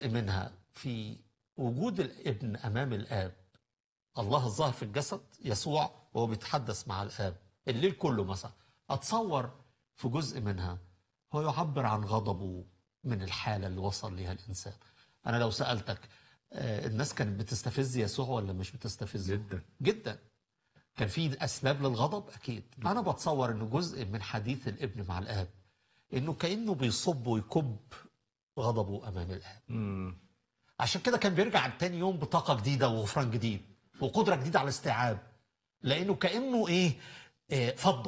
منها في وجود الابن امام الاب الله الظاهر في الجسد يسوع وهو بيتحدث مع الاب الليل كله مثلا اتصور في جزء منها هو يعبر عن غضبه من الحاله اللي وصل ليها الانسان انا لو سالتك آه، الناس كانت بتستفز يسوع ولا مش بتستفزه جدا. جدا كان في اسباب للغضب اكيد انا بتصور انه جزء من حديث الابن مع الاب انه كانه بيصب ويكب غضبه امام الاب مم. عشان كده كان بيرجع تاني يوم بطاقه جديده وغفران جديد وقدره جديده على الاستيعاب لانه كانه ايه آه، فضى